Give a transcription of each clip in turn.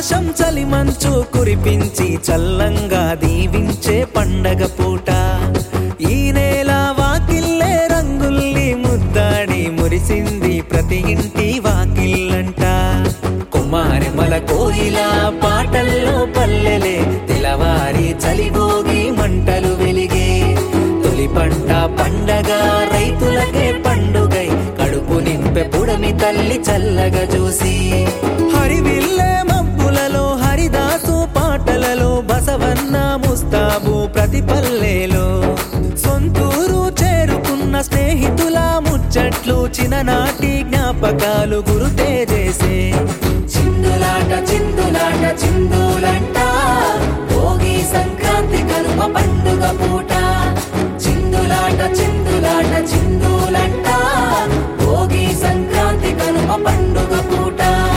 వర్షం చలి మంచు కురిపించి చల్లంగా దీవించే పండగ పూట ఈ నేల వాకిల్లే రంగుల్ని ముద్దాడి మురిసింది ప్రతి ఇంటి వాకిల్లంట కుమారిమల కోయిల పాటల్లో పల్లెలే తెలవారి చలిగోగి మంటలు వెలిగే తొలి పంట పండగ రైతులకే పండుగై కడుపు నింపె పుడమి తల్లి చల్లగా చూసి హరివిల్లే మబ్బులలో హరిదాసు పాటలలో బసవన్న ముస్తాబు ప్రతి పల్లెలో సొంతూరు చేరుకున్న స్నేహితుల ముచ్చట్లు చిన్ననాటి జ్ఞాపకాలు గురుతే చేసే చిందులాట చిందులాట చిందులంట భోగి సంక్రాంతి కనుమ పండుగ పూట చిందులాట చిందులాట చిందులంట భోగి సంక్రాంతి కనుమ పండుగ పూట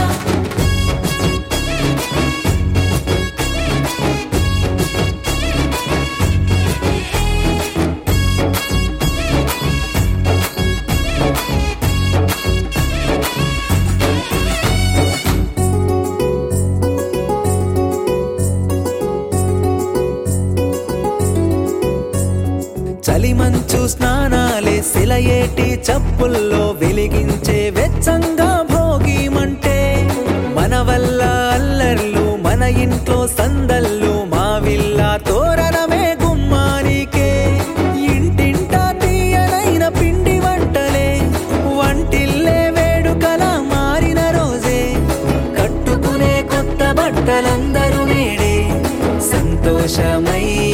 చలిమంచు స్నానాలే సిలయేటి చప్పుల్లో వెలిగించే వెచ్చంగా భోగిమంటే మన వల్ల అల్లర్లు మన ఇంట్లో సందల్లు మా విల్ల తోరణమే గుమ్మానికే ఇంటింటా తీయనైన పిండి వంటలే వంటిల్లే వేడుకల మారిన రోజే కట్టుకునే కొత్త బట్టలందరూ నేడే సంతోషమై